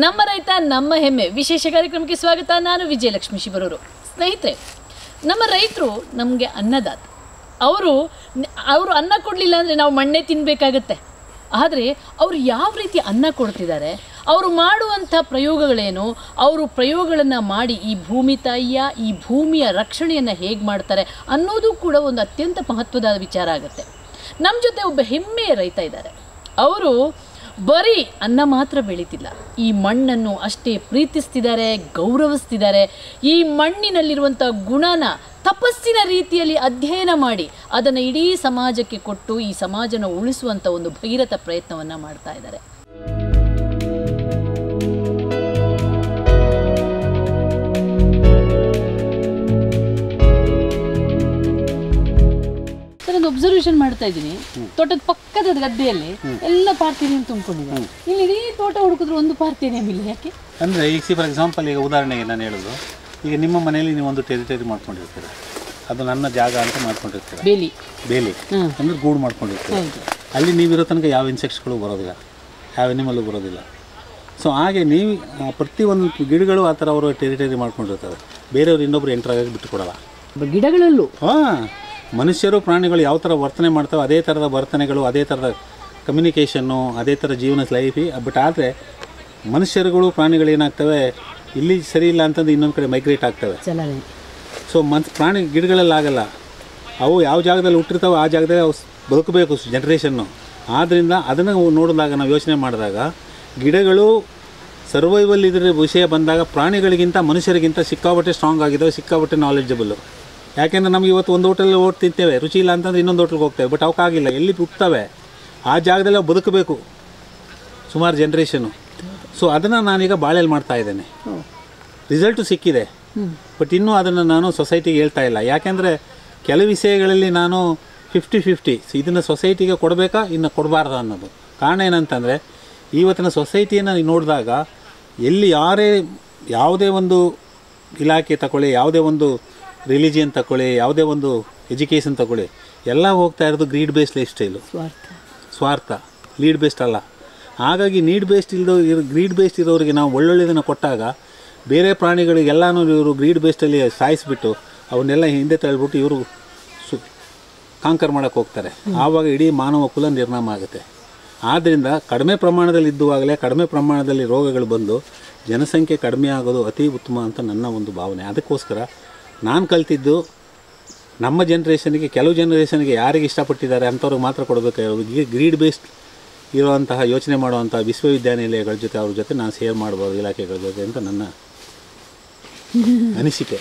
ನಮ್ಮ ರೈತ ನಮ್ಮ ಹೆಮ್ಮೆ ವಿಶೇಷ ಕಾರ್ಯಕ್ರಮಕ್ಕೆ ಸ್ವಾಗತ ನಾನು ವಿಜಯಲಕ್ಷ್ಮಿ ಶಿವರೂರು ಸ್ನೇಹಿತರೆ ನಮ್ಮ ರೈತರು ನಮಗೆ ಅನ್ನದಾತ ಅವರು ಅವರು ಅನ್ನ ಕೊಡಲಿಲ್ಲ ಅಂದರೆ ನಾವು ಮಣ್ಣೆ ತಿನ್ನಬೇಕಾಗತ್ತೆ ಆದರೆ ಅವರು ಯಾವ ರೀತಿ ಅನ್ನ ಕೊಡ್ತಿದ್ದಾರೆ ಅವರು ಮಾಡುವಂಥ ಪ್ರಯೋಗಗಳೇನು ಅವರು ಪ್ರಯೋಗಗಳನ್ನು ಮಾಡಿ ಈ ಭೂಮಿ ತಾಯಿಯ ಈ ಭೂಮಿಯ ರಕ್ಷಣೆಯನ್ನು ಹೇಗೆ ಮಾಡ್ತಾರೆ ಅನ್ನೋದು ಕೂಡ ಒಂದು ಅತ್ಯಂತ ಮಹತ್ವದ ವಿಚಾರ ಆಗುತ್ತೆ ನಮ್ಮ ಜೊತೆ ಒಬ್ಬ ಹೆಮ್ಮೆಯ ರೈತ ಇದ್ದಾರೆ ಅವರು ಬರೀ ಅನ್ನ ಮಾತ್ರ ಬೆಳೀತಿಲ್ಲ ಈ ಮಣ್ಣನ್ನು ಅಷ್ಟೇ ಪ್ರೀತಿಸ್ತಿದ್ದಾರೆ ಗೌರವಿಸ್ತಿದ್ದಾರೆ ಈ ಮಣ್ಣಿನಲ್ಲಿರುವಂಥ ಗುಣನ ತಪಸ್ಸಿನ ರೀತಿಯಲ್ಲಿ ಅಧ್ಯಯನ ಮಾಡಿ ಅದನ್ನು ಇಡೀ ಸಮಾಜಕ್ಕೆ ಕೊಟ್ಟು ಈ ಸಮಾಜನ ಉಳಿಸುವಂಥ ಒಂದು ಭಗೀರಥ ಪ್ರಯತ್ನವನ್ನು ಮಾಡ್ತಾ ಇದ್ದಾರೆ ಒಂದು ಒಬ್ಸರ್ವೇಷನ್ ಮಾಡ್ತಾ ಇದ್ದೀನಿ ತೋಟದ ಪಕ್ಕದ ಗದ್ದೆಯಲ್ಲಿ ಎಲ್ಲ ಪಾರ್ಥೇನಿಯಂ ತುಂಬಿಕೊಂಡಿದೆ ಇಲ್ಲಿ ಇಡೀ ತೋಟ ಹುಡುಕಿದ್ರು ಒಂದು ಪಾರ್ಥೇನಿಯಂ ಇಲ್ಲ ಯಾಕೆ ಅಂದರೆ ಈಗ ಸಿ ಫಾರ್ ಎಕ್ಸಾಂಪಲ್ ಈಗ ಉದಾಹರಣೆಗೆ ನಾನು ಹೇಳೋದು ಈಗ ನಿಮ್ಮ ಮನೆಯಲ್ಲಿ ನೀವು ಒಂದು ಟೆರಿಟರಿ ಮಾಡ್ಕೊಂಡಿರ್ತೀರ ಅದು ನನ್ನ ಜಾಗ ಅಂತ ಮಾಡ್ಕೊಂಡಿರ್ತೀರ ಬೇಲಿ ಬೇಲಿ ಹ್ಮ್. ಅಂದರೆ ಗೂಡು ಮಾಡ್ಕೊಂಡಿರ್ತೀರ ಹೌದು ಅಲ್ಲಿ ನೀವಿರೋ ತನಕ ಯಾವ ಇನ್ಸೆಕ್ಟ್ಸ್ಗಳು ಬರೋದಿಲ್ಲ ಯಾವ ಎನಿಮಲ್ಲು ಬರೋದಿಲ್ಲ ಸೊ ಹಾಗೆ ನೀವು ಆ, ಪ್ರತಿಯೊಂದು ಗಿಡಗಳು ಆ ಥರ ಅವರು ಟೆರಿಟರಿ ಮಾಡ್ಕೊಂಡಿರ್ತಾರೆ ಬೇರೆಯವ್ರು ಇನ್ನೊಬ್ರು ಎಂಟ್ರ್ ಆಗೋಕ್ಕೆ ಬಿಟ್ಟು ಕೊಡಲ್ಲ ಗಿಡಗಳಲ್ಲೂ ಹಾಂ ಮನುಷ್ಯರು ಪ್ರಾಣಿಗಳು ಯಾವ ಥರ ವರ್ತನೆ ಮಾಡ್ತಾವೆ ಅದೇ ಥರದ ವರ್ತನೆಗಳು ಅದೇ ಥರದ ಕಮ್ಯುನಿಕೇಷನ್ನು ಅದೇ ಥರ ಜೀವನ ಲೈಫಿ ಬಟ್ ಆದರೆ ಮನುಷ್ಯರುಗಳು ಪ್ರಾಣಿಗಳು ಏನಾಗ್ತವೆ ಇಲ್ಲಿ ಸರಿ ಇಲ್ಲ ಅಂತಂದು ಇನ್ನೊಂದು ಕಡೆ ಮೈಗ್ರೇಟ್ ಆಗ್ತವೆ ಚಲನೆ ಸೊ ಮನ್ಸ್ ಪ್ರಾಣಿ ಗಿಡಗಳಲ್ಲಿ ಆಗಲ್ಲ ಅವು ಯಾವ ಜಾಗದಲ್ಲಿ ಹುಟ್ಟಿರ್ತಾವೆ ಆ ಜಾಗದಲ್ಲಿ ಅವು ಸ್- ಬದುಕಬೇಕು ಜನ್ರೇಷನ್ನು ಆದ್ದರಿಂದ ಅದನ್ನು ನೋಡಿದಾಗ ನಾವು ಯೋಚನೆ ಮಾಡಿದಾಗ ಗಿಡಗಳು ಸರ್ವೈವಲ್ ಇದ್ರ ವಿಷಯ ಬಂದಾಗ ಪ್ರಾಣಿಗಳಿಗಿಂತ ಮನುಷ್ಯರಿಗಿಂತ ಸಿಕ್ಕಾಪಟ್ಟೆ ಸ್ಟ್ರಾಂಗ್ ಆಗಿದ್ದಾವೆ ಸಿಕ್ಕಾಪಟ್ಟೆ ನಾಲೆಜಬಲ್ಲು ಯಾಕೆಂದ್ರೆ ನಮ್ಗೆ ಇವತ್ತು ಒಂದು ಹೋಟೆಲ್ ಓಟ್ ತಿಂತೇವೆ ರುಚಿ ಇಲ್ಲ ಅಂತಂದ್ರೆ ಇನ್ನೊಂದು ಹೋಟ್ಲಿಗೆ ಹೋಗ್ತೇವೆ ಬಟ್ ಅವಕ್ಕಾಗಿಲ್ಲ ಎಲ್ಲಿ ಹುಟ್ಟುತ್ತವೆ ಆ ಜಾಗದಲ್ಲಿ ಅವು ಬದುಕಬೇಕು ಸುಮಾರು ಜನ್ರೇಷನು ಸೊ ಅದನ್ನು ನಾನೀಗ ಬಾಳೆಯಲ್ಲಿ ಮಾಡ್ತಾ ಇದ್ದೇನೆ ರಿಸಲ್ಟು ಸಿಕ್ಕಿದೆ ಬಟ್ ಇನ್ನೂ ಅದನ್ನು ನಾನು ಸೊಸೈಟಿಗೆ ಹೇಳ್ತಾ ಇಲ್ಲ ಯಾಕೆಂದರೆ ಕೆಲವು ವಿಷಯಗಳಲ್ಲಿ ನಾನು ಫಿಫ್ಟಿ ಫಿಫ್ಟಿ ಇದನ್ನು ಸೊಸೈಟಿಗೆ ಕೊಡಬೇಕಾ ಇನ್ನು ಕೊಡಬಾರ್ದ ಅನ್ನೋದು ಕಾರಣ ಏನಂತಂದರೆ ಇವತ್ತಿನ ಸೊಸೈಟಿಯನ್ನು ನೋಡಿದಾಗ ಎಲ್ಲಿ ಯಾರೇ ಯಾವುದೇ ಒಂದು ಇಲಾಖೆ ತಗೊಳ್ಳಿ ಯಾವುದೇ ಒಂದು ರಿಲಿಜಿಯನ್ ತಗೊಳ್ಳಿ ಯಾವುದೇ ಒಂದು ಎಜುಕೇಷನ್ ತಗೊಳ್ಳಿ ಎಲ್ಲ ಹೋಗ್ತಾ ಇರೋದು ಗ್ರೀಡ್ ಬೇಸ್ಡ್ ಲೈಫ್ ಸ್ಟೈಲು ಸ್ವಾರ್ಥ ಸ್ವಾರ್ಥ ಲೀಡ್ ಬೇಸ್ಡ್ ಅಲ್ಲ ಹಾಗಾಗಿ ನೀಡ್ ಬೇಸ್ಡ್ ಇಲ್ದೋ ಇರೋ ಗ್ರೀಡ್ ಬೇಸ್ಡ್ ಇರೋರಿಗೆ ನಾವು ಒಳ್ಳೊಳ್ಳೆದನ್ನು ಕೊಟ್ಟಾಗ ಬೇರೆ ಪ್ರಾಣಿಗಳಿಗೆಲ್ಲನೂ ಇವರು ಗ್ರೀಡ್ ಬೇಸ್ಡಲ್ಲಿ ಸಾಯಿಸಿಬಿಟ್ಟು ಅವನ್ನೆಲ್ಲ ಹಿಂದೆ ತಳ್ಳಿಬಿಟ್ಟು ಇವರು ಸು ಕಾಂಕರ್ ಮಾಡೋಕ್ಕೆ ಹೋಗ್ತಾರೆ ಆವಾಗ ಇಡೀ ಮಾನವ ಕುಲ ನಿರ್ನಾಮ ಆಗುತ್ತೆ ಆದ್ದರಿಂದ ಕಡಿಮೆ ಪ್ರಮಾಣದಲ್ಲಿ ಇದ್ದುವಾಗಲೇ ಕಡಿಮೆ ಪ್ರಮಾಣದಲ್ಲಿ ರೋಗಗಳು ಬಂದು ಜನಸಂಖ್ಯೆ ಕಡಿಮೆ ಆಗೋದು ಅತಿ ಉತ್ತಮ ಅಂತ ನನ್ನ ಒಂದು ಭಾವನೆ ಅದಕ್ಕೋಸ್ಕರ ನಾನು ಕಲ್ತಿದ್ದು ನಮ್ಮ ಜನ್ರೇಷನ್ಗೆ ಕೆಲವು ಜನ್ರೇಷನ್ಗೆ ಯಾರಿಗೆ ಇಷ್ಟಪಟ್ಟಿದ್ದಾರೆ ಅಂಥವ್ರಿಗೆ ಮಾತ್ರ ಕೊಡಬೇಕಾಗಿರೋದು ಗ್ರೀಡ್ ಬೇಸ್ಡ್ ಇರುವಂತಹ ಯೋಚನೆ ಮಾಡುವಂಥ ವಿಶ್ವವಿದ್ಯಾನಿಲಯಗಳ ಜೊತೆ ಅವ್ರ ಜೊತೆ ನಾನು ಶೇರ್ ಮಾಡ್ಬೋದು ಇಲಾಖೆಗಳ ಜೊತೆ ಅಂತ ನನ್ನ ಅನಿಸಿಕೆ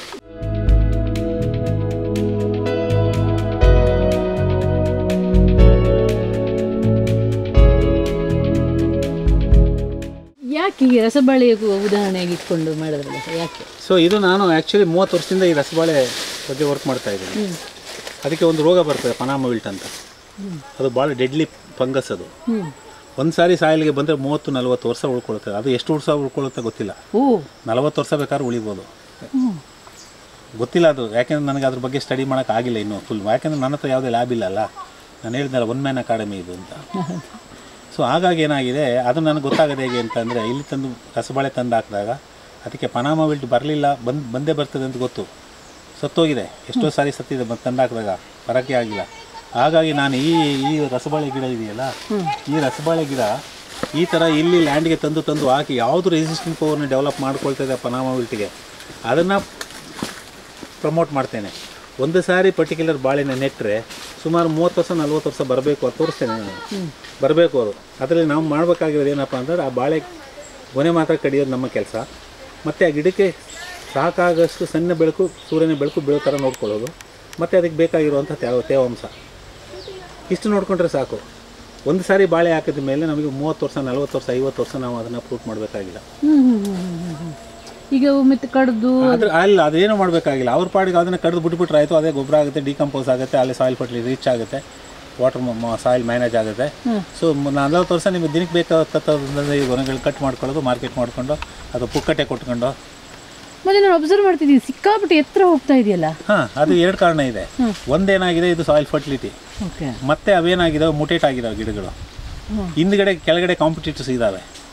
ಯಾಕೆ ಈ ರಸಬಾಳೆ ಉದಾಹರಣೆಯಾಗಿ ಇಟ್ಕೊಂಡು ಮಾಡಿದ್ರಲ್ಲ ಸರ್ ಯಾಕೆ ಸೊ ಇದು ನಾನು ಆ್ಯಕ್ಚುಲಿ ಮೂವತ್ತು ವರ್ಷದಿಂದ ಈ ರಸಬಾಳೆ ಬಗ್ಗೆ ವರ್ಕ್ ಮಾಡ್ತಾ ಇದ್ದೀನಿ ಅದಕ್ಕೆ ಒಂದು ರೋಗ ಬರ್ತದೆ ಪನಾಮ ವಿಲ್ಟ್ ಅಂತ ಅದು ಭಾಳ ಡೆಡ್ಲಿ ಫಂಗಸ್ ಅದು ಹ್ಞೂ ಒಂದು ಸಾರಿ ಸಾಯಿಲಿಗೆ ಬಂದರೆ ಮೂವತ್ತು ನಲ್ವತ್ತು ವರ್ಷ ಉಳ್ಕೊಳುತ್ತೆ ಅದು ಎಷ್ಟು ವರ್ಷ ಉಳ್ಕೊಳ್ಳುತ್ತೆ ಗೊತ್ತಿಲ್ಲ ಓ ನಲವತ್ತು ವರ್ಷ ಬೇಕಾದ್ರೂ ಉಳಿಬೋದು ಹ್ಞೂ ಗೊತ್ತಿಲ್ಲ ಅದು ಯಾಕೆಂದ್ರೆ ನನಗೆ ಅದ್ರ ಬಗ್ಗೆ ಸ್ಟಡಿ ಮಾಡೋಕೆ ಆಗಿಲ್ಲ ಇನ್ನೂ ಫುಲ್ ಯಾಕೆಂದ್ರೆ ನನ್ನ ಹತ್ರ ಯಾವುದೇ ಲ್ಯಾಬ್ ಇಲ್ಲ ಅಲ್ಲ ನಾನು ಹೇಳಿದ್ನಲ್ಲ ಒನ್ ಮ್ಯಾನ್ ಅಕಾಡೆಮಿ ಇದು ಅಂತ ಸೊ ಹಾಗಾಗಿ ಏನಾಗಿದೆ ಅದು ನನಗೆ ಗೊತ್ತಾಗೋದು ಹೇಗೆ ಅಂತಂದರೆ ಇಲ್ಲಿ ತಂದು ರಸಬಾಳೆ ತಂದು ಹಾಕಿದಾಗ ಅದಕ್ಕೆ ಪನಾಮ ವಿಲ್ಟ್ ಬರಲಿಲ್ಲ ಬಂದು ಬಂದೇ ಬರ್ತದೆ ಅಂತ ಗೊತ್ತು ಸತ್ತೋಗಿದೆ ಎಷ್ಟೋ ಸಾರಿ ಸತ್ತಿದೆ ಬಂದು ತಂದು ಹಾಕಿದಾಗ ಬರೋಕ್ಕೆ ಆಗಿಲ್ಲ ಹಾಗಾಗಿ ನಾನು ಈ ಈ ರಸಬಾಳೆ ಗಿಡ ಇದೆಯಲ್ಲ ಈ ರಸಬಾಳೆ ಗಿಡ ಈ ಥರ ಇಲ್ಲಿ ಲ್ಯಾಂಡ್ಗೆ ತಂದು ತಂದು ಹಾಕಿ ಯಾವುದು ರೆಸಿಸ್ಟೆಂಟ್ ಪವರ್ನ ಡೆವಲಪ್ ಮಾಡ್ಕೊಳ್ತಾ ಇದೆ ಪನಾಮ ವಿಲ್ಟಿಗೆ ಅದನ್ನು ಪ್ರಮೋಟ್ ಮಾಡ್ತೇನೆ ಒಂದು ಸಾರಿ ಪರ್ಟಿಕ್ಯುಲರ್ ಬಾಳೆನ ನೆಟ್ಟರೆ ಸುಮಾರು ಮೂವತ್ತು ವರ್ಷ ನಲ್ವತ್ತು ವರ್ಷ ಬರಬೇಕು ಅದು ತೋರಿಸ್ತೇನೆ ನಾನು ಬರಬೇಕು ಅದು ಅದರಲ್ಲಿ ನಾವು ಮಾಡಬೇಕಾಗಿರೋದು ಏನಪ್ಪ ಅಂತಂದ್ರೆ ಆ ಬಾಳೆ ಗೊನೆ ಮಾತ್ರ ಕಡಿಯೋದು ನಮ್ಮ ಕೆಲಸ ಮತ್ತು ಆ ಗಿಡಕ್ಕೆ ಸಾಕಾಗಷ್ಟು ಸಣ್ಣ ಬೆಳಕು ಸೂರ್ಯನ ಬೆಳಕು ಬೀಳೋ ಥರ ನೋಡ್ಕೊಳ್ಳೋದು ಮತ್ತು ಅದಕ್ಕೆ ಬೇಕಾಗಿರುವಂಥ ತೇವ ತೇವಾಂಶ ಇಷ್ಟು ನೋಡಿಕೊಂಡ್ರೆ ಸಾಕು ಒಂದು ಸಾರಿ ಬಾಳೆ ಹಾಕಿದ ಮೇಲೆ ನಮಗೆ ಮೂವತ್ತು ವರ್ಷ ನಲ್ವತ್ತು ವರ್ಷ ಐವತ್ತು ವರ್ಷ ನಾವು ಅದನ್ನು ಪ್ರೂಫ್ ಮಾಡಬೇಕಾಗಿಲ್ಲ ಹ್ಞೂ ಹ್ಞೂ ಹ್ಞೂ ಹ್ಞೂ ಹ್ಞೂ ಈಗ ಮತ್ತೆ ಕಡ್ದು ಅದ್ರ ಅಲ್ಲ ಅದೇನು ಮಾಡಬೇಕಾಗಿಲ್ಲ ಅವ್ರ ಪಾಡಿಗೆ ಅದನ್ನು ಕಡ್ದು ಬಿಟ್ಬಿಟ್ರೆ ಆಯಿತು ಅದೇ ಗೊಬ್ಬರ ಆಗುತ್ತೆ ಡಿಕಂಪೋಸ್ ಆಗುತ್ತೆ ಅಲ್ಲಿ ಸಾಯಿಲ್ ಫರ್ಟಿಲಿ ರೀಚ್ ಆಗುತ್ತೆ ವಾಟರ್ ಸಾಯಿಲ್ ಮ್ಯಾನೇಜ್ ಆಗುತ್ತೆ ಸೊ ನಲ್ವತ್ತು ವರ್ಷ ನಿಮಗೆ ದಿನಕ್ಕೆ ಬೇಕಾದ ಈ ಗೊನೆಗಳು ಕಟ್ ಮಾಡ್ಕೊಳ್ಳೋದು ಮಾರ್ಕೆಟ್ ಮಾಡ್ಕೊಂಡು ಅದು ಪುಕ್ಕಟ್ಟೆ ಕೊಟ್ಕೊಂಡು ಮತ್ತೆ ನಾನು ಅಬ್ಸರ್ವ್ ಮಾಡ್ತಿದ್ದೀನಿ ಸಿಕ್ಕಾಪಟ್ಟೆ ಎತ್ತರ ಹೋಗ್ತಾ ಇದೆಯಲ್ಲ ಹಾಂ ಅದು ಎರಡು ಕಾರಣ ಇದೆ ಒಂದೇನಾಗಿದೆ ಇದು ಸಾಯಿಲ್ ಫರ್ಟಿಲಿಟಿ ಓಕೆ ಮತ್ತೆ ಅವೇನಾಗಿದಾವೆ ಮುಟೇಟ್ ಆಗಿದಾವೆ ಗಿಡಗಳು ಹಿಂದ್ಗಡೆ ಕೆಳಗಡೆ ಕಾಂಪಿಟೇಟರ್ಸ್ ಇದ್ದಾವೆ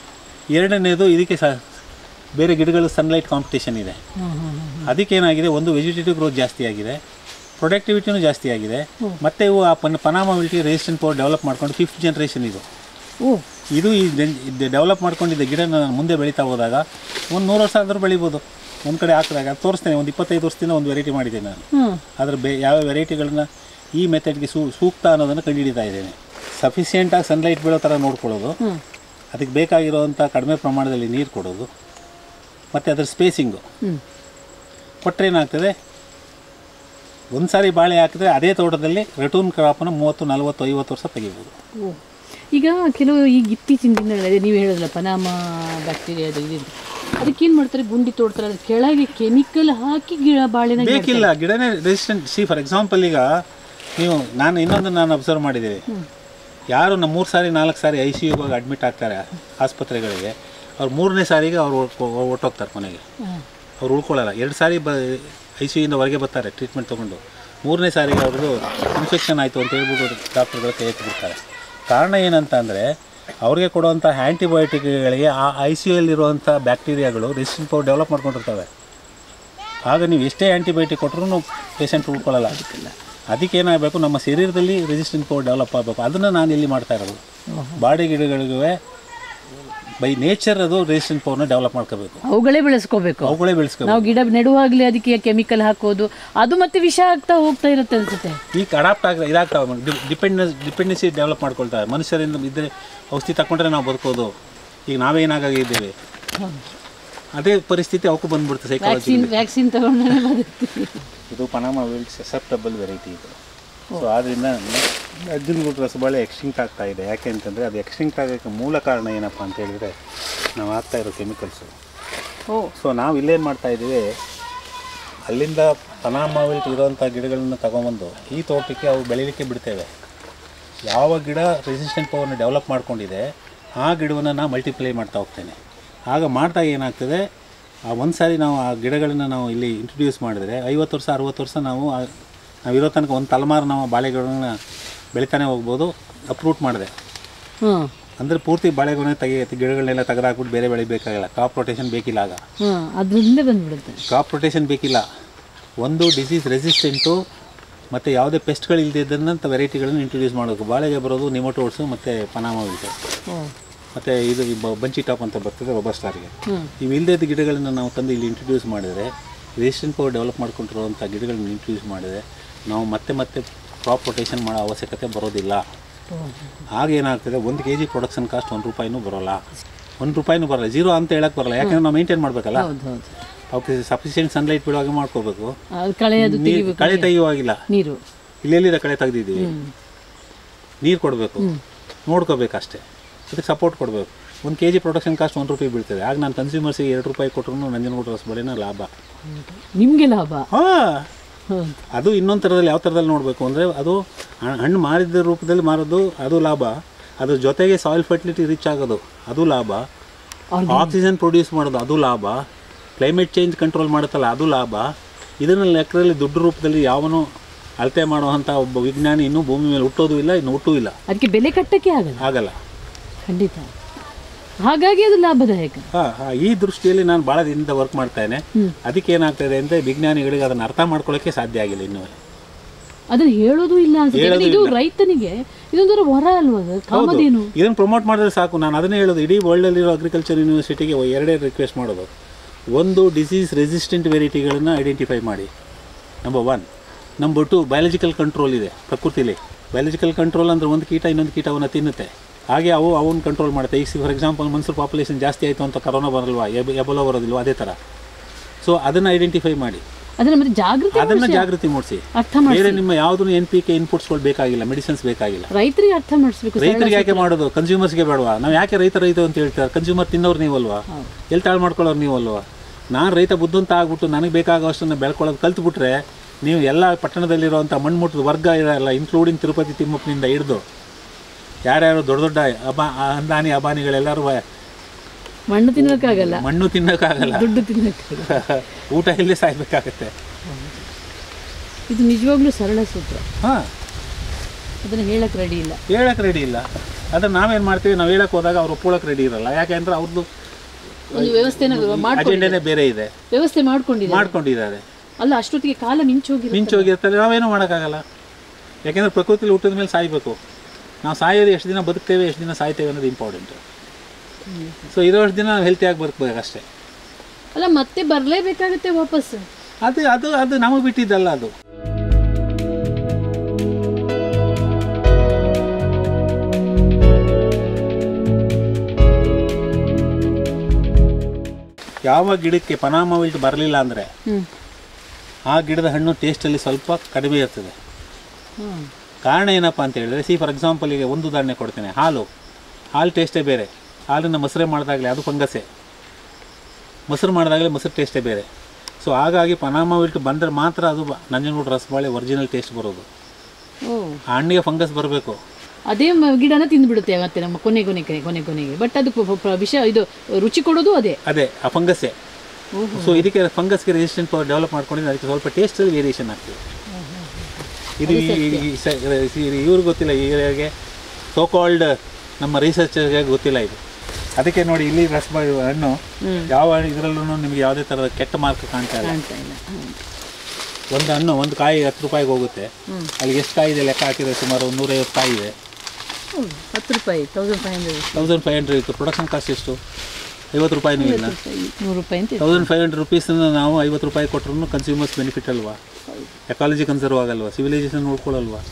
ಎರಡನೇದು ಇದಕ್ಕೆ ಸ ಬೇರೆ ಗಿಡಗಳು ಸನ್ಲೈಟ್ ಕಾಂಪಿಟೇಷನ್ ಇದೆ ಹಾಂ ಹಾಂ ಹಾಂ ಅದಕ್ಕೆ ಏನಾಗಿದೆ ಒಂದು ವೆಜಿಟೇಟಿವ್ ಗ್ರೋತ್ ಜಾಸ್ತಿ ಆಗಿದೆ ಪ್ರೊಡಕ್ಟಿವಿಟಿನೂ ಜಾಸ್ತಿ ಆಗಿದೆ ಮತ್ತು ಇವು ಆ ಪನ್ ಪನಾಮಬಿಲಿಟಿ ರೆಸಿಸ್ಟೆಂಟ್ ಪವರ್ ಡೆವಲಪ್ ಮಾಡ್ಕೊಂಡು ಫಿಫ್ತ್ ಜನ್ರೇಷನ್ ಇದು ಓ ಇದು ಈ ಡೆವಲಪ್ ಮಾಡ್ಕೊಂಡಿದ್ದ ಗಿಡನ ಮುಂದೆ ಬೆಳೀತಾ ಹೋದಾಗ ಒಂದು ನೂರು ವರ್ಷ ಆದರೂ ಬೆಳಿಬೋದು ಒಂದು ಕಡೆ ಹಾಕಿದಾಗ ಅದು ತೋರಿಸ್ತೇನೆ ಒಂದು ಇಪ್ಪತ್ತೈದು ವರ್ಷದಿಂದ ಒಂದು ವೆರೈಟಿ ಮಾಡಿದ್ದೇನೆ ನಾನು ಹಾಂ ಅದ್ರ ಬೇ ಯಾವ ವೆರೈಟಿಗಳನ್ನ ಈ ಮೆಥಡ್ಗೆ ಸೂ ಸೂಕ್ತ ಅನ್ನೋದನ್ನು ಕಂಡುಹಿಡಿತಾ ಇದ್ದೇನೆ ಸಫಿಷಿಯೆಂಟಾಗಿ ಸನ್ಲೈಟ್ ಬೀಳೋ ಥರ ನೋಡ್ಕೊಳ್ಳೋದು ಹಾಂ ಅದಕ್ಕೆ ಬೇಕಾಗಿರೋವಂಥ ಕಡಿಮೆ ಪ್ರಮಾಣದಲ್ಲಿ ನೀರು ಕೊಡೋದು ಮತ್ತು ಅದ್ರ ಸ್ಪೇಸಿಂಗು ಹ್ಞೂ ಕೊಟ್ಟರೆ ಏನಾಗ್ತದೆ ಒಂದು ಸಾರಿ ಬಾಳೆ ಹಾಕಿದ್ರೆ ಅದೇ ತೋಟದಲ್ಲಿ ರಿಟರ್ನ್ ಕ್ರಾಪನ್ನು ಮೂವತ್ತು ನಲವತ್ತು ಐವತ್ತು ವರ್ಷ ತೆಗಿಬೋದು ಓ ಈಗ ಕೆಲವು ಈಗ ಇತ್ತೀಚಿನ ದಿನಗಳಲ್ಲಿ ನೀವು ಹೇಳಿದ್ರಲ್ಲ ಪನಾಮ ಬ್ಯಾಕ್ಟೀರಿಯಾದ ಇದು ಅದಕ್ಕೇನು ಮಾಡ್ತಾರೆ ಗುಂಡಿ ತೋಡ್ತಾರೆ ಅದ್ರ ಕೆಳಗೆ ಕೆಮಿಕಲ್ ಹಾಕಿ ಗಿಡ ಬಾಳೆನ ಬೇಕಿಲ್ಲ ಗಿಡನೇ ರೆಸಿಸ್ಟೆಂಟ್ ಸಿ ಫಾರ್ ಎಕ್ಸಾಂಪಲ್ ಈಗ ನೀವು ನಾನು ಇನ್ನೊಂದು ನಾನು ಅಬ್ಸರ್ವ್ ಮಾಡಿದ್ದೇವೆ ಯಾರು ನಮ್ಮ ಮೂರು ಸಾರಿ ನಾಲ್ಕು ಸಾರಿ ಐ ಸಿ ಯುಗೆ ಅಡ್ಮಿಟ್ ಆಗ್ತಾರೆ ಆಸ್ಪತ್ರೆಗಳಿಗೆ ಅವ್ರು ಮೂರನೇ ಸಾರಿಗೆ ಅವ್ರು ಹೊಟ್ಟೋಗ್ತಾರೆ ಮನೆಗೆ ಹಾಂ ಅವ್ರು ಉಳ್ಕೊಳ್ಳಲ್ಲ ಎರಡು ಸಾರಿ ಬ ಐ ಸಿ ಯುಯಿಂದ ಹೊರಗೆ ಬರ್ತಾರೆ ಟ್ರೀಟ್ಮೆಂಟ್ ತೊಗೊಂಡು ಮೂರನೇ ಸಾರಿಗೆ ಅವ್ರದ್ದು ಇನ್ಫೆಕ್ಷನ್ ಆಯಿತು ಅಂತ ಹೇಳ್ಬಿಟ್ಟು ಡಾಕ್ಟರ್ಗಳು ಕೈ ಎತ್ತಿ ಬಿಡ್ತಾರೆ ಕಾರಣ ಏನಂತ ಅಂದರೆ ಅವ್ರಿಗೆ ಕೊಡುವಂಥ ಆ್ಯಂಟಿಬಯೋಟಿಕ್ಗಳಿಗೆ ಆ ಐ ಸಿ ಯುಯಲ್ಲಿರುವಂಥ ಬ್ಯಾಕ್ಟೀರಿಯಾಗಳು ರೆಸಿಸ್ಟೆಂಟ್ ಪವರ್ ಡೆವಲಪ್ ಮಾಡ್ಕೊಂಡಿರ್ತವೆ ಆಗ ನೀವು ಎಷ್ಟೇ ಆ್ಯಂಟಿಬಯೋಟಿಕ್ ಕೊಟ್ಟರು ಪೇಷಂಟ್ ಉಳ್ಕೊಳ್ಳಲ್ಲ ಅದಕ್ಕೆಲ್ಲ ಅದಕ್ಕೆ ಏನಾಗಬೇಕು ನಮ್ಮ ಶರೀರದಲ್ಲಿ ರೆಸಿಸ್ಟೆಂಟ್ ಪವರ್ ಡೆವಲಪ್ ಆಗಬೇಕು ಅದನ್ನು ನಾನು ಇಲ್ಲಿ ಮಾಡ್ತಾ ಇರೋದು ಬಾಡಿ ಗಿಡಗಳಿಗೂ ಬೈ ನೇಚರ್ ಅದು ರೆಸಿಸ್ಟೆಂಟ್ ಪವರ್ನ ಡೆವಲಪ್ ಮಾಡ್ಕೋಬೇಕು ಅವುಗಳೇ ಬೆಳೆಸ್ಕೋಬೇಕು ಅವುಗಳೇ ಬೆಳೆಸ್ಕೋಬೇಕು ನಾವು ಗಿಡ ನೆಡುವಾಗಲೇ ಅದಕ್ಕೆ ಕೆಮಿಕಲ್ ಹಾಕೋದು ಅದು ಮತ್ತೆ ವಿಷ ಆಗ್ತಾ ಹೋಗ್ತಾ ಇರುತ್ತೆ ಅನ್ಸುತ್ತೆ ಈಗ ಅಡಾಪ್ಟ್ ಆಗ ಇದಾಗ್ತಾವೆ ಡಿಪೆಂಡೆನ್ಸ್ ಡಿಪೆಂಡೆನ್ಸಿ ಡೆವಲಪ್ ಮಾಡ್ಕೊಳ್ತಾರೆ ಮನುಷ್ಯರಿಂದ ಇದ್ದರೆ ಔಷಧಿ ತಗೊಂಡ್ರೆ ನಾವು ಬದುಕೋದು ಈಗ ನಾವೇನಾಗಿದ್ದೇವೆ ಅದೇ ಪರಿಸ್ಥಿತಿ ಅವಕ್ಕೂ ಬಂದ್ಬಿಡ್ತು ಸೈಕಾಲಜಿ ವ್ಯಾಕ್ಸಿನ್ ವ್ಯಾಕ್ಸಿನ್ ತಗೊಂಡ್ರೆ ಬದುಕ್ತೀವಿ ಇದು ಪನಾಮ ವಿಲ್ಡ್ ಸೆಸೆಪ್ಟಬಲ್ ವೆರೈಟಿ ಇದು ಸೊ ಆದ್ದರಿಂದ ಅರ್ಜುನ್ ರಸಬಾಳೆ ಎಕ್ಸ್ಟಿಂಕ್ಟ್ ಆಗ್ತಾ ಇದೆ ಯಾಕೆ ಅಂತಂದರೆ ಅದು ಎಕ್ಸ್ಟಿಂಕ್ಟ್ ಆಗೋಕ್ಕೆ ಮೂಲ ಕಾರಣ ಏನಪ್ಪ ಅಂತ ಹೇಳಿದರೆ ನಾವು ಹಾಕ್ತಾ ಇರೋ ಕೆಮಿಕಲ್ಸು ಓ ಸೊ ನಾವು ಇಲ್ಲೇನು ಮಾಡ್ತಾ ಇದ್ದೀವಿ ಅಲ್ಲಿಂದ ಪನಾಮಾವಿಲ್ಟ್ ಇರೋವಂಥ ಗಿಡಗಳನ್ನ ತಗೊಂಬಂದು ಈ ತೋಟಕ್ಕೆ ಅವು ಬೆಳೀಲಿಕ್ಕೆ ಬಿಡ್ತೇವೆ ಯಾವ ಗಿಡ ರೆಸಿಸ್ಟೆಂಟ್ ಪವರ್ನ ಡೆವಲಪ್ ಮಾಡ್ಕೊಂಡಿದೆ ಆ ಗಿಡವನ್ನು ನಾನು ಮಲ್ಟಿಪ್ಲೈ ಮಾಡ್ತಾ ಹೋಗ್ತೇನೆ ಆಗ ಮಾಡಿದಾಗ ಏನಾಗ್ತದೆ ಆ ಒಂದು ಸಾರಿ ನಾವು ಆ ಗಿಡಗಳನ್ನು ನಾವು ಇಲ್ಲಿ ಇಂಟ್ರೊಡ್ಯೂಸ್ ಮಾಡಿದರೆ ಐವತ್ತು ವರ್ಷ ಅರುವತ್ತು ವರ್ಷ ನಾವು ಆ- ನಾವಿರೋ ತನಕ ಒಂದು ತಲೆಮಾರು ನಾವು ಬಾಳೆಗಿಡಗಳನ್ನ ಬೆಳಿತಾನೆ ಹೋಗ್ಬೋದು ಅಪ್ರೂಟ್ ಮಾಡಿದೆ ಹಾಂ ಅಂದರೆ ಪೂರ್ತಿ ಬಾಳೆಗೊನೆ ತೆಗಿ ಗಿಡಗಳನ್ನೆಲ್ಲ ತೆಗೆದಾಕ್ಬಿಟ್ಟು ಬೇರೆ ಬೆಳಿಬೇಕಾಗಿಲ್ಲ ಕಾಪ್ ರೊಟೇಷನ್ ಬೇಕಿಲ್ಲ ಆಗ ಹಾಂ ಅದರಿಂದ ಬಂದ್ಬಿಡುತ್ತೆ ಕ್ರಾಪ್ ರೊಟೇಷನ್ ಬೇಕಿಲ್ಲ ಒಂದು ಡಿಸೀಸ್ ರೆಸಿಸ್ಟೆಂಟು ಮತ್ತು ಯಾವುದೇ ಪೆಸ್ಟ್ಗಳು ಇಲ್ಲದಿದ್ದಂಥ ವೆರೈಟಿಗಳನ್ನು ಇಂಟ್ರೊಡ್ಯೂಸ್ ಮಾಡಬೇಕು ಬಾಳೆಗೆ ಬರೋದು ನಿಮೋಟೋಡ್ಸು ಮತ್ತು ಪನಾಮ ವಿಲ್ಟು ಓ ಮತ್ತು ಇದು ಈ ಬ- ಬಂಚಿ ಟಾಪ್ ಅಂತ ಬರ್ತದೆ ರೊಬಸ್ಟಾರ್ಗೆ ಹ್ಞೂ ಇವು ಇಲ್ಲದ ಗಿಡಗಳನ್ನು ನಾವು ತಂದು ಇಲ್ಲಿ ಇಂಟ್ರೊಡ್ಯೂಸ್ ಮಾಡಿದರೆ ರೆಸಿಸ್ಟೆಂಟ್ ಪವರ್ ಡೆವಲಪ್ ಮಾಡ್ಕೊಂಡಿರುವಂಥ ಗಿಡಗಳನ್ನ ಇಂಟ್ರೊಡ್ಯೂಸ್ ಮಾಡಿದರೆ ನಾವು ಮತ್ತೆ ಮತ್ತೆ ಕ್ರಾಪ್ ರೊಟೇಷನ್ ಮಾಡೋ ಅವಶ್ಯಕತೆ ಬರೋದಿಲ್ಲ ಆಗ ಏನಾಗ್ತದೆ ಒಂದು ಕೆ ಜಿ ಪ್ರೊಡಕ್ಷನ್ ಕಾಸ್ಟ್ ಒಂದು ರೂಪಾಯಿನೂ ಬರೋಲ್ಲ ಒಂದು ರೂಪಾಯಿನೂ ಬರಲ್ಲ ಜೀರೋ ಅಂತ ಹೇಳಕ್ಕೆ ಬರಲ್ಲ ಯಾಕಂದ್ರೆ ನಾವು ಮೇಂಟೈನ್ ಮಾಡಬೇಕಲ್ಲ ಹೌದು ಹೌದು ಅವಕ್ಕೆ ಸಫಿಷಿಯೆಂಟ್ ಸನ್ಲೈಟ್ ಬೀಳುವಾಗ ಮಾಡ್ಕೋಬೇಕು ಅದು ಕಳೆಯೋದು ನೀರು ಕಳೆ ತೆಗೆಯುವಾಗಿಲ್ಲ ನೀರು ಇಲ್ಲೆಲ್ಲಿದೆ ಕಳೆ ತೆಗ್ದಿದ್ದೀವಿ ನೀರು ಕೊಡಬೇಕು ನೋಡ್ಕೋಬೇಕು ಅಷ್ಟೇ ಅದಕ್ಕೆ ಸಪೋರ್ಟ್ ಕೊಡಬೇಕು ಒಂದು ಕೆ ಜಿ ಪ್ರೊಡಕ್ಷನ್ ಕಾಸ್ಟ್ ಒಂದು ರೂಪಾಯಿ ಬೀಳ್ತದೆ ಆಗ ನಾನು ಕನ್ಸ್ಯೂಮರ್ಸಿಗೆ ಎರಡು ರೂಪಾಯಿ ಕೊಟ್ಟರು ನಂಜನಗೂಡ ರಸಬಾಳೆನ ಲಾಭ ನಿಮಗೆ ಲಾಭ ಹಾಂ ಹೌದು ಅದು ಇನ್ನೊಂದು ಥರದಲ್ಲಿ ಯಾವ ಥರದಲ್ಲಿ ನೋಡಬೇಕು ಅಂದರೆ ಅದು ಹ- ಹಣ್ಣು ಮಾರಿದ ರೂಪದಲ್ಲಿ ಮಾರೋದು ಅದು ಲಾಭ ಅದ್ರ ಜೊತೆಗೆ ಸಾಯಿಲ್ ಫರ್ಟಿಲಿಟಿ ರಿಚ್ ಆಗೋದು ಅದು ಲಾಭ ಆಕ್ಸಿಜನ್ ಪ್ರೊಡ್ಯೂಸ್ ಮಾಡೋದು ಅದು ಲಾಭ ಕ್ಲೈಮೇಟ್ ಚೇಂಜ್ ಕಂಟ್ರೋಲ್ ಮಾಡುತ್ತಲ್ಲ ಅದು ಲಾಭ ಇದನ್ನ ಲೆಕ್ಕದಲ್ಲಿ ದುಡ್ಡು ರೂಪದಲ್ಲಿ ಯಾವನು ಅಳತೆ ಮಾಡುವಂಥ ಒಬ್ಬ ವಿಜ್ಞಾನಿ ಇನ್ನೂ ಭೂಮಿ ಮೇಲೆ ಹುಟ್ಟೋದು ಇಲ್ಲ ಇನ್ನು ಹುಟ್ಟೂ ಇಲ್ಲ ಅದಕ್ಕೆ ಬೆಲೆ ಕಟ್ಟಕ್ಕೆ ಆಗಲ್ಲ ಆಗಲ್ಲ ಖಂಡಿತ ಹಾಗಾಗಿ ಅದು ಲಾಭದಾಯಕ ಹಾ, ಹಾ, ಈ ದೃಷ್ಟಿಯಲ್ಲಿ ನಾನು ಭಾಳ ದಿನದಿಂದ ವರ್ಕ್ ಮಾಡ್ತಾಯಿದ್ದೇನೆ ಅದಕ್ಕೆ ಏನಾಗ್ತದೆ ಅಂದರೆ ವಿಜ್ಞಾನಿಗಳಿಗೆ ಅದನ್ನು ಅರ್ಥ ಮಾಡ್ಕೊಳ್ಳೋಕ್ಕೆ ಸಾಧ್ಯ ಆಗಿಲ್ಲ ಇನ್ನೂ ಅದನ್ನ ಹೇಳೋದು ಇಲ್ಲ ಅನ್ಸುತ್ತೆ ಯಾಕಂದ್ರೆ ಇದು ರೈತನಿಗೆ ಇದೊಂಥರ ವರ ಅಲ್ವಾ ಅದು ಕಾಮಧೇನು ಇದನ್ನು ಪ್ರಮೋಟ್ ಮಾಡಿದ್ರೆ ಸಾಕು ನಾನು ಅದನ್ನೇ ಹೇಳೋದು ಇಡೀ ವರ್ಲ್ಡಲ್ಲಿರೋ ಅಗ್ರಿಕಲ್ಚರ್ ಯೂನಿವರ್ಸಿಟಿಗೆ ಎರಡೇ ರಿಕ್ವೆಸ್ಟ್ ಮಾಡೋದು ಒಂದು ಡಿಸೀಸ್ ರೆಸಿಸ್ಟೆಂಟ್ ವೆರೈಟಿಗಳನ್ನು ಐಡೆಂಟಿಫೈ ಮಾಡಿ number one number two biological control ಇದೆ ಪ್ರಕೃತಿಲಿ ಬಯಾಲಜಿಕಲ್ ಕಂಟ್ರೋಲ್ ಅಂದರೆ ಒಂದು ಕೀಟ ಇನ್ನೊಂದು ಕೀಟವನ್ನು ತಿನ್ನುತ್ತೆ ಹಾಗೆ ಅವು ಅವನ್ನ ಕಂಟ್ರೋಲ್ ಮಾಡುತ್ತೆ ಈಗ ಫಾರ್ ಎಕ್ಸಾಂಪಲ್ ಮನುಷ್ಯರ ಪಾಪ್ಯುಲೇಷನ್ ಜಾಸ್ತಿ ಆಯಿತು ಅಂತ ಕರೋನಾ ಬರಲ್ವಾ ಎಬ್ ಎಬೋಲಾ ಬರೋದಿಲ್ವಾ ಅದೇ ಥರ ಸೊ ಅದನ್ನು ಐಡೆಂಟಿಫೈ ಮಾಡಿ ಅದನ್ನ ಮತ್ತೆ ಜಾಗೃತಿ ಅದನ್ನು ಜಾಗೃತಿ ಮೂಡಿಸಿ ಅರ್ಥ ಮಾಡಿ ಬೇರೆ ನಿಮ್ಮ ಯಾವುದೂ ಎನ್ ಪಿ ಕೆ ಇನ್ಪುಟ್ಸ್ಗಳು ಬೇಕಾಗಿಲ್ಲ ಮೆಡಿಸಿನ್ಸ್ ಬೇಕಾಗಿಲ್ಲ ರೈತರಿಗೆ ಅರ್ಥ ಮಾಡಿಸ್ಬೇಕು ರೈತರಿಗೆ ಯಾಕೆ ಮಾಡೋದು ಕನ್ಸ್ಯೂಮರ್ಸ್ಗೆ ಬೇಡವಾ ನಾವು ಯಾಕೆ ರೈತ ರೈತ ಅಂತ ಹೇಳ್ತಾರೆ ಕನ್ಸ್ಯೂಮರ್ ತಿನ್ನೋರು ನೀವಲ್ವಾ ಎಲ್ಲಿ ತಾಳು ಮಾಡ್ಕೊಳ್ಳೋರು ನೀವಲ್ವಾ ನಾನು ರೈತ ಬುದ್ಧಂತ ಆಗ್ಬಿಟ್ಟು ನನಗೆ ಬೇಕಾಗೋಷ್ಟನ್ನು ಬೆಳ್ಕೊಳ್ಳೋದು ಕಲ್ತ್ಬಿಟ್ರೆ ನೀವು ಎಲ್ಲ ಪಟ್ಟಣದಲ್ಲಿರುವಂಥ ಮಣ್ಮುಟ್ಟದ ವರ್ಗ ಇರಲ್ಲ ಇನ್ಕ್ಲೂಡಿಂಗ್ ತಿರುಪತಿ ತಿಮ್ಮಪ್ಪನಿಂದ ಹಿಡಿದು ಯಾರ್ಯಾರು ದೊಡ್ಡ ದೊಡ್ಡ ಅಬಾ ಅಂದಾನಿ ಅಬಾನಿಗಳೆಲ್ಲರೂ ಮಣ್ಣು ತಿನ್ನೋಕ್ಕಾಗಲ್ಲ ಮಣ್ಣು ತಿನ್ನೋಕ್ಕಾಗಲ್ಲ ದುಡ್ಡು ತಿನ್ನೋಕ್ಕಾಗಲ್ಲ ಊಟ ಇಲ್ಲೇ ಸಾಯ್ಬೇಕಾಗತ್ತೆ ಇದು ನಿಜವಾಗ್ಲೂ ಸರಳ ಸೂತ್ರ ಹಾಂ ಅದನ್ನ ಹೇಳಕ್ ರೆಡಿ ಇಲ್ಲ ಹೇಳಕ್ಕೆ ರೆಡಿ ಇಲ್ಲ ಅದನ್ನು ನಾವೇನು ಮಾಡ್ತೀವಿ ನಾವು ಹೇಳಕ್ಕೆ ಹೋದಾಗ ಅವ್ರು ಒಪ್ಕೊಳ್ಳೋಕೆ ರೆಡಿ ಇರಲ್ಲ ಯಾಕೆ ಅಂದರೆ ಅವ್ರದ್ದು ಒಂದು ವ್ಯವಸ್ಥೆನ ಮಾಡ್ಕೊಂಡು ಅಜೆಂಡನೇ ಬೇರೆ ಇದೆ ವ್ಯವಸ್ಥೆ ಮಾಡ್ಕೊಂಡಿದ್ದಾರೆ ಮಾಡ್ಕೊಂಡಿದ್ದಾರೆ ಅಲ್ಲ ಅಷ್ಟೊತ್ತಿಗೆ ಕಾಲ ಮಿಂಚೋಗಿರುತ್ತೆ ಮಿಂಚೋಗಿರ್ತಾರೆ ನಾವೇನು ಮಾಡೋಕ್ಕಾಗಲ್ಲ ಯಾಕೆಂದರೆ ಪ್ರಕೃತಿಲಿ ಹುಟ್ಟಿದ ಮೇಲೆ ಸಾಯಬೇಕು ನಾವು ಸಾಯೋದು ಎಷ್ಟು ದಿನ ಬದುಕ್ತೇವೆ ಎಷ್ಟು ದಿನ ಸಾಯ್ತೇವೆ ಅನ್ನೋದು ಇಂಪಾರ್ಟೆಂಟು ಸೊ ಇರೋಷ್ಟು ದಿನ ನಾವು ಹೆಲ್ತಿಯಾಗಿ ಬದುಕಬೇಕಷ್ಟೇ ಅಲ್ಲ ಮತ್ತೆ ಬರಲೇಬೇಕಾಗುತ್ತೆ ವಾಪಸ್ ಅದು ಅದು ಅದು ನಮಗೆ ಬಿಟ್ಟಿದ್ದಲ್ಲ ಅದು ಯಾವ ಗಿಡಕ್ಕೆ ಪನಾಮ ವಿಲ್ಟ್ ಬರಲಿಲ್ಲ ಅಂದರೆ ಹ್ಮ್ ಆ ಗಿಡದ ಹಣ್ಣು ಟೇಸ್ಟಲ್ಲಿ ಸ್ವಲ್ಪ ಕಡಿಮೆ ಇರ್ತದೆ ಹ್ಮ್ ಕಾರಣ ಏನಪ್ಪ ಅಂತ ಹೇಳಿದ್ರೆ ಸಿ ಫಾರ್ ಎಕ್ಸಾಂಪಲ್ ಈಗ ಒಂದು ಉದಾಹರಣೆ ಕೊಡ್ತೇನೆ ಹಾಲು ಹಾಲು ಟೇಸ್ಟೇ ಬೇರೆ ಹಾಲನ್ನು ಮೊಸರೆ ಮಾಡಿದಾಗಲೇ ಅದು ಫಂಗಸ್ಸೇ ಮೊಸರು ಮಾಡಿದಾಗಲೇ ಮೊಸರು ಟೇಸ್ಟೇ ಬೇರೆ ಸೊ ಹಾಗಾಗಿ ಪನಾಮ ವಿಲ್ಟ್ ಬಂದರೆ ಮಾತ್ರ ಅದು ಬ- ನಂಜನಗೂಡು ರಸಬಾಳೆ ಒರಿಜಿನಲ್ ಟೇಸ್ಟ್ ಬರೋದು ಓ ಆ ಹಣ್ಣಿಗೆ ಫಂಗಸ್ ಬರಬೇಕು ಅದೇ ಮ- ಗಿಡನ ತಿಂದ್ಬಿಡುತ್ತೆ ಮತ್ತೆ ನಮ್ಮ ಕೊನೆ ಕೊನೆಗೆ ಕೊನೆ ಕೊನೆಗೆ ಬಟ್ ಅದು ಪ- ಪ- ವಿಷ ಇದು ರುಚಿ ಕೊಡೋದು ಅದೇ ಅದೇ ಆ ಫಂಗಸ್ಸೇ ಸೊ ಇದಕ್ಕೆ ಫಂಗಸ್ಗೆ ರೆಸಿಸ್ಟೆಂಟ್ ಪವರ್ ಡೆವಲಪ್ ಮಾಡ್ಕೊಂಡಿದ್ದು ಅದಕ್ಕೆ ಸ್ವಲ್ಪ ಟೇಸ್ಟಲ್ಲಿ ವೇರಿಯೇಷನ್ ಆಗ್ತದೆ ಇದು ಇವ್ರಿಗೆ ಗೊತ್ತಿಲ್ಲ ಇವರಿಗೆ ಸೋ ಕಾಲ್ಡ್ ನಮ್ಮ ರಿಸರ್ಚರ್ಗೆ ಗೊತ್ತಿಲ್ಲ ಇದು ಅದಕ್ಕೆ ನೋಡಿ ಇಲ್ಲಿ ರಸಬಾಳೆ ಹಣ್ಣು ಯಾವ ಇದರಲ್ಲೂ ನಿಮಗೆ ಯಾವುದೇ ಥರದ ಕೆಟ್ಟ ಮಾರ್ಕ್ ಕಾಣ್ತಾ ಇಲ್ಲ ಕಾಣ್ತಾ ಇಲ್ಲ ಹ್ಮ್. ಒಂದು ಹಣ್ಣು ಒಂದು ಕಾಯಿ ಹತ್ತು ರೂಪಾಯಿಗೆ ಹೋಗುತ್ತೆ ಅಲ್ಲಿಗೆ ಎಷ್ಟು ಕಾಯಿ ಇದೆ ಲೆಕ್ಕ ಹಾಕಿದ್ರೆ ಸುಮಾರು ಒಂದು ನೂರೈವತ್ತು ಕಾಯಿ ಇದೆ ಹ್ಮ್. ಹತ್ತು ರೂಪಾಯಿ thousand five hundred thousand five hundred ಇತ್ತು ಪ್ರೊಡಕ್ಷನ್ ಕಾಸ್ಟ್ ಎಷ್ಟು ಐವತ್ತು ರೂಪಾಯಿನೂ ಇಲ್ಲ ನೂರು ರೂಪಾಯಿ ಅಂತ ಇದೆ. ತೌಸಂಡ್ ಫೈವ್ ಹಂಡ್ರೆಡ್ ರುಪೀಸನ್ನು ನಾವು ಐವತ್ತು ರೂಪಾಯಿ ಕೊಟ್ಟರು ಕನ್ಸ್ಯೂಮರ್ಸ್ ಬೆನಿಫಿಟ್ ಅಲ್ವಾ ಎಕಾಲಜಿ ಕನ್ಸರ್ವ್ ಆಗಲ್ವಾ ಸಿವಿಲೈಸೇಷನ್ ನೋಡ್ಕೊಳ್ಳಲ್ವಾ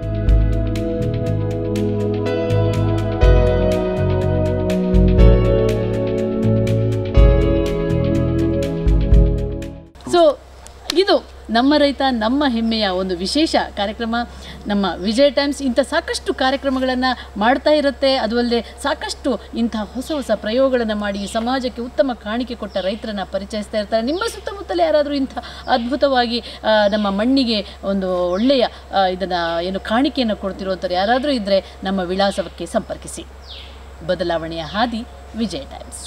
ಸೊ ಇದು ನಮ್ಮ ರೈತ ನಮ್ಮ ಹೆಮ್ಮೆಯ ಒಂದು ವಿಶೇಷ ಕಾರ್ಯಕ್ರಮ ನಮ್ಮ ವಿಜಯ್ ಟೈಮ್ಸ್ ಇಂಥ ಸಾಕಷ್ಟು ಕಾರ್ಯಕ್ರಮಗಳನ್ನು ಮಾಡ್ತಾ ಇರುತ್ತೆ ಅದು ಅಲ್ಲದೆ ಸಾಕಷ್ಟು ಇಂಥ ಹೊಸ ಹೊಸ ಪ್ರಯೋಗಗಳನ್ನು ಮಾಡಿ ಸಮಾಜಕ್ಕೆ ಉತ್ತಮ ಕಾಣಿಕೆ ಕೊಟ್ಟ ರೈತರನ್ನು ಪರಿಚಯಿಸ್ತಾ ಇರ್ತಾರೆ ನಿಮ್ಮ ಸುತ್ತಮುತ್ತಲೇ ಯಾರಾದರೂ ಇಂಥ ಅದ್ಭುತವಾಗಿ ಆ, ನಮ್ಮ ಮಣ್ಣಿಗೆ ಒಂದು ಒಳ್ಳೆಯ ಇದನ್ನು ಏನು ಕಾಣಿಕೆಯನ್ನು ಕೊಡ್ತಿರೋಂಥವ್ರು ಯಾರಾದರೂ ಇದ್ದರೆ ನಮ್ಮ ವಿಳಾಸಕ್ಕೆ ಸಂಪರ್ಕಿಸಿ ಬದಲಾವಣೆಯ ಹಾದಿ ವಿಜಯ್ ಟೈಮ್ಸ್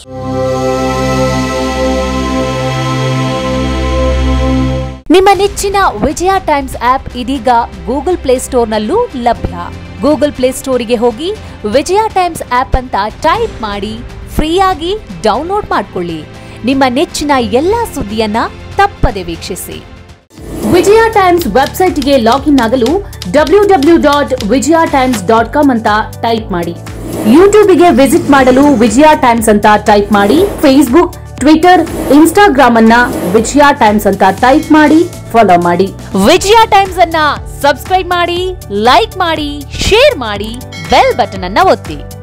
ನಿಮ್ಮ ನೆಚ್ಚಿನ ವಿಜಯ ಟೈಮ್ಸ್ ಆಪ್ ಇದೀಗ ಗೂಗಲ್ ಪ್ಲೇಸ್ಟೋರ್ನಲ್ಲೂ ಲಭ್ಯ ಗೂಗಲ್ ಪ್ಲೇಸ್ಟೋರಿಗೆ ಹೋಗಿ ವಿಜಯ ಟೈಮ್ಸ್ ಆಪ್ ಅಂತ ಟೈಪ್ ಮಾಡಿ ಫ್ರೀಯಾಗಿ ಡೌನ್ಲೋಡ್ ಮಾಡಿಕೊಳ್ಳಿ ನಿಮ್ಮ ನೆಚ್ಚಿನ ಎಲ್ಲಾ ಸುದ್ದಿಯನ್ನ ತಪ್ಪದೆ ವೀಕ್ಷಿಸಿ ವಿಜಯ ಟೈಮ್ಸ್ ವೆಬ್ಸೈಟ್ಗೆ ಲಾಗಿನ್ ಆಗಲು W W dot Vijaya Times dot com ಅಂತ ಟೈಪ್ ಮಾಡಿ ಯೂಟ್ಯೂಬ್ಗೆ ವಿಸಿಟ್ ಮಾಡಲು ವಿಜಯ ಟೈಮ್ಸ್ ಅಂತ ಟೈಪ್ ಮಾಡಿ ಫೇಸ್ಬುಕ್ ಟ್ವಿಟರ್ ಇನ್ಸ್ಟಾಗ್ರಾಮ್ ಅನ್ನ ವಿಜಯ ಟೈಮ್ಸ್ ಅಂತ ಟೈಪ್ ಮಾಡಿ ಫಾಲೋ ಮಾಡಿ ವಿಜಯ ಟೈಮ್ಸ್ ಅನ್ನ ಸಬ್ಸ್ಕ್ರೈಬ್ ಮಾಡಿ ಲೈಕ್ ಮಾಡಿ ಶೇರ್ ಮಾಡಿ ಬೆಲ್ ಬಟನ್ ಅನ್ನ ಒತ್ತಿ